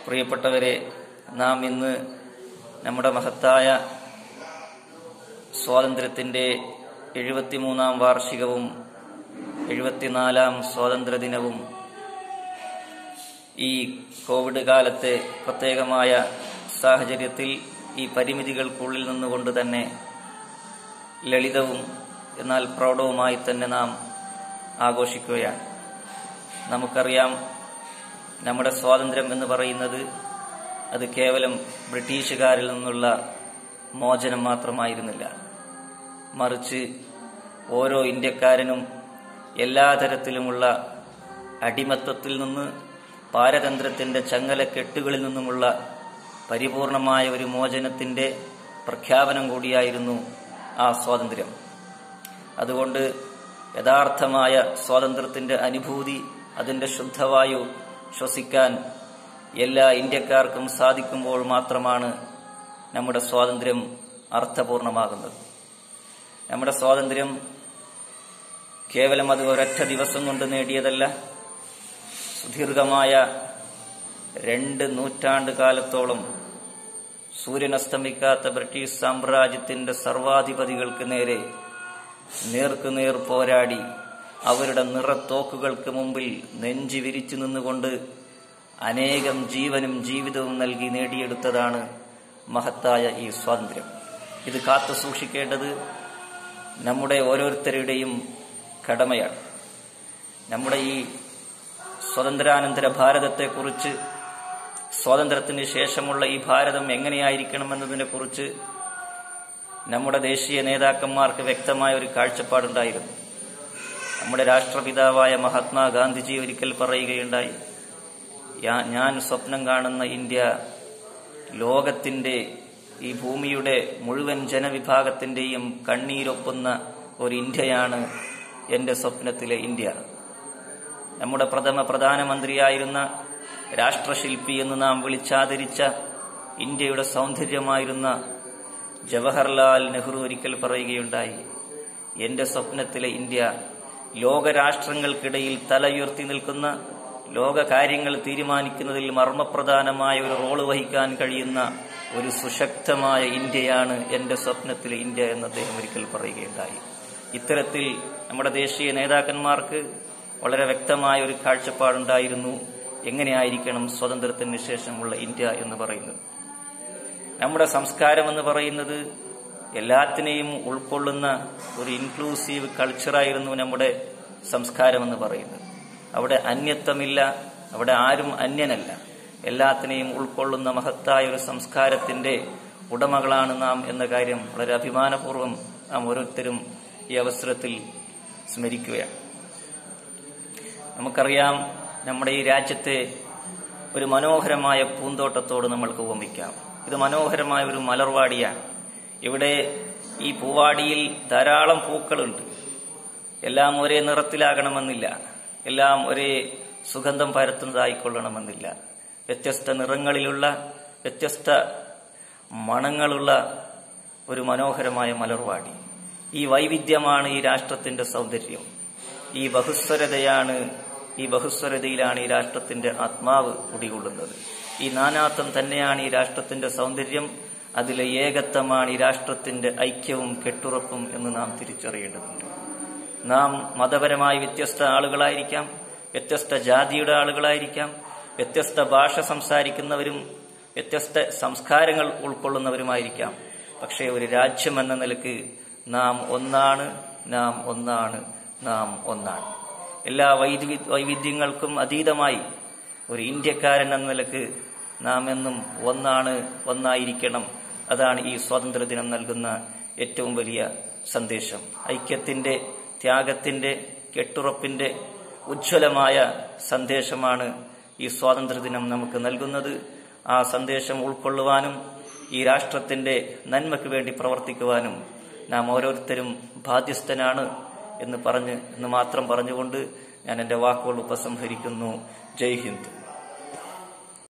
പ്രിയപ്പെട്ടവരെ നാം ഇന്ന് നമ്മുടെ മഹത്തായ സ്വാതന്ത്ര്യത്തിന്റെ എഴുപത്തിമൂന്നാം വാർഷികവും എഴുപത്തിനാലാം സ്വാതന്ത്ര്യദിനവും ഈ കോവിഡ് കാലത്തെ പ്രത്യേകമായ സാഹചര്യത്തിൽ ഈ പരിമിതികൾക്കുള്ളിൽ നിന്നുകൊണ്ട് തന്നെ ലളിതവും എന്നാൽ പ്രൗഢവുമായി തന്നെ നാം ആഘോഷിക്കുകയാണ് നമുക്കറിയാം നമ്മുടെ സ്വാതന്ത്ര്യം എന്ന് പറയുന്നത് അത് കേവലം ബ്രിട്ടീഷുകാരിൽ നിന്നുള്ള മോചനം മാത്രമായിരുന്നില്ല മറിച്ച് ഓരോ ഇന്ത്യക്കാരനും എല്ലാ തരത്തിലുമുള്ള അടിമത്തത്തിൽ നിന്ന് പാരതന്ത്ര്യത്തിന്റെ ചങ്ങലക്കെട്ടുകളിൽ നിന്നുമുള്ള പരിപൂർണമായ ഒരു മോചനത്തിന്റെ പ്രഖ്യാപനം കൂടിയായിരുന്നു ആ സ്വാതന്ത്ര്യം അതുകൊണ്ട് യഥാർത്ഥമായ സ്വാതന്ത്ര്യത്തിന്റെ അനുഭൂതി അതിന്റെ ശുദ്ധവായു ശ്വസിക്കാൻ എല്ലാ ഇന്ത്യക്കാർക്കും സാധിക്കുമ്പോൾ മാത്രമാണ് നമ്മുടെ സ്വാതന്ത്ര്യം അർത്ഥപൂർണമാകുന്നത് നമ്മുടെ സ്വാതന്ത്ര്യം കേവലം അത് ഒരൊറ്റ ദിവസം കൊണ്ട് നേടിയതല്ല സുദീർഘമായ രണ്ട് നൂറ്റാണ്ട് കാലത്തോളം സൂര്യൻ അസ്തമിക്കാത്ത ബ്രിട്ടീഷ് സാമ്രാജ്യത്തിന്റെ സർവാധിപതികൾക്ക് നേരെ നേർക്കുനേർ പോരാടി അവരുടെ നിറത്തോക്കുകൾക്ക് മുമ്പിൽ നെഞ്ചി വിരിച്ചു നിന്നുകൊണ്ട് അനേകം ജീവനും ജീവിതവും നൽകി നേടിയെടുത്തതാണ് മഹത്തായ ഈ സ്വാതന്ത്ര്യം ഇത് കാത്തു സൂക്ഷിക്കേണ്ടത് നമ്മുടെ ഓരോരുത്തരുടെയും കടമയാണ് നമ്മുടെ ഈ സ്വതന്ത്രാനന്തര ഭാരതത്തെക്കുറിച്ച് സ്വാതന്ത്ര്യത്തിന് ശേഷമുള്ള ഈ ഭാരതം എങ്ങനെയായിരിക്കണമെന്നതിനെ കുറിച്ച് നമ്മുടെ ദേശീയ നേതാക്കന്മാർക്ക് വ്യക്തമായ ഒരു കാഴ്ചപ്പാടുണ്ടായിരുന്നു നമ്മുടെ രാഷ്ട്രപിതാവായ മഹാത്മാഗാന്ധിജി ഒരിക്കൽ പറയുകയുണ്ടായി ഞാൻ സ്വപ്നം കാണുന്ന ഇന്ത്യ ലോകത്തിന്റെ ഈ ഭൂമിയുടെ മുഴുവൻ ജനവിഭാഗത്തിന്റെയും കണ്ണീരൊപ്പുന്ന ഒരു ഇന്ത്യയാണ് എന്റെ സ്വപ്നത്തിലെ ഇന്ത്യ നമ്മുടെ പ്രഥമ പ്രധാനമന്ത്രിയായിരുന്ന രാഷ്ട്രശില്പി എന്ന് നാം വിളിച്ചാദരിച്ച ഇന്ത്യയുടെ സൗന്ദര്യമായിരുന്ന ജവഹർലാൽ നെഹ്റു ഒരിക്കൽ പറയുകയുണ്ടായി എന്റെ സ്വപ്നത്തിലെ ഇന്ത്യ ലോകരാഷ്ട്രങ്ങൾക്കിടയിൽ തലയുയർത്തി നിൽക്കുന്ന ലോക കാര്യങ്ങൾ തീരുമാനിക്കുന്നതിൽ മർമ്മപ്രധാനമായ ഒരു റോള് വഹിക്കാൻ കഴിയുന്ന ഒരു സുശക്തമായ ഇന്ത്യയാണ് എന്റെ സ്വപ്നത്തിലെ ഇന്ത്യ എന്ന് അദ്ദേഹം ഒരിക്കൽ പറയുകയുണ്ടായി ഇത്തരത്തിൽ നമ്മുടെ ദേശീയ നേതാക്കന്മാർക്ക് വളരെ വ്യക്തമായ ഒരു കാഴ്ചപ്പാടുണ്ടായിരുന്നു എങ്ങനെയായിരിക്കണം സ്വാതന്ത്ര്യത്തിന് ശേഷമുള്ള ഇന്ത്യ എന്ന് പറയുന്നത് നമ്മുടെ സംസ്കാരം എന്ന് പറയുന്നത് എല്ലാത്തിനെയും ഉൾക്കൊള്ളുന്ന ഒരു ഇൻക്ലൂസീവ് കൾച്ചറായിരുന്നു നമ്മുടെ സംസ്കാരം എന്ന് പറയുന്നത് അവിടെ അന്യത്വമില്ല അവിടെ ആരും അന്യനല്ല എല്ലാത്തിനെയും ഉൾക്കൊള്ളുന്ന മഹത്തായ ഒരു സംസ്കാരത്തിന്റെ ഉടമകളാണ് നാം എന്ന കാര്യം വളരെ അഭിമാനപൂർവ്വം നാം ഓരോരുത്തരും ഈ അവസരത്തിൽ സ്മരിക്കുകയാണ് നമുക്കറിയാം നമ്മുടെ ഈ രാജ്യത്തെ ഒരു മനോഹരമായ പൂന്തോട്ടത്തോട് നമ്മൾക്ക് ഉപമിക്കാം ഇത് മനോഹരമായ ഒരു മലർവാടിയാണ് ഇവിടെ ഈ പൂവാടിയിൽ ധാരാളം പൂക്കളുണ്ട് എല്ലാം ഒരേ നിറത്തിലാകണമെന്നില്ല എല്ലാം ഒരേ സുഗന്ധം പരത്തുന്നതായിക്കൊള്ളണമെന്നില്ല വ്യത്യസ്ത നിറങ്ങളിലുള്ള വ്യത്യസ്ത മണങ്ങളുള്ള ഒരു മനോഹരമായ മലർവാടി ഈ വൈവിധ്യമാണ് ഈ രാഷ്ട്രത്തിന്റെ സൗന്ദര്യം ഈ ബഹുസ്വരതയാണ് ഈ ബഹുസ്വരതയിലാണ് ഈ രാഷ്ട്രത്തിന്റെ ആത്മാവ് കുടികൊള്ളുന്നത് ഈ നാനാത്വം തന്നെയാണ് ഈ രാഷ്ട്രത്തിന്റെ സൗന്ദര്യം അതിലെ ഏകത്വമാണ് ഈ രാഷ്ട്രത്തിന്റെ ഐക്യവും കെട്ടുറപ്പും എന്ന് നാം തിരിച്ചറിയേണ്ടതുണ്ട് നാം മതപരമായി വ്യത്യസ്ത ആളുകളായിരിക്കാം വ്യത്യസ്ത ജാതിയുടെ ആളുകളായിരിക്കാം വ്യത്യസ്ത ഭാഷ സംസാരിക്കുന്നവരും വ്യത്യസ്ത സംസ്കാരങ്ങൾ ഉൾക്കൊള്ളുന്നവരുമായിരിക്കാം പക്ഷേ ഒരു രാജ്യം എന്ന നിലക്ക് നാം ഒന്നാണ് നാം ഒന്നാണ് നാം ഒന്നാണ് എല്ലാ വൈദ്യു വൈവിധ്യങ്ങൾക്കും അതീതമായി ഒരു ഇന്ത്യക്കാരൻ എന്ന നിലക്ക് നാം എന്നും ഒന്നാണ് ഒന്നായിരിക്കണം അതാണ് ഈ സ്വാതന്ത്ര്യദിനം നൽകുന്ന ഏറ്റവും വലിയ സന്ദേശം ഐക്യത്തിന്റെ ത്യാഗത്തിന്റെ കെട്ടുറപ്പിന്റെ ഉജ്ജ്വലമായ സന്ദേശമാണ് ഈ സ്വാതന്ത്ര്യദിനം നമുക്ക് നൽകുന്നത് ആ സന്ദേശം ഉൾക്കൊള്ളുവാനും ഈ രാഷ്ട്രത്തിന്റെ നന്മയ്ക്ക് വേണ്ടി പ്രവർത്തിക്കുവാനും നാം ഓരോരുത്തരും ബാധ്യസ്ഥനാണ് എന്ന് പറഞ്ഞ് എന്ന് മാത്രം പറഞ്ഞുകൊണ്ട് ഞാൻ എൻ്റെ വാക്കുകൾ ഉപസംഹരിക്കുന്നു ജയ് ഹിന്ദ്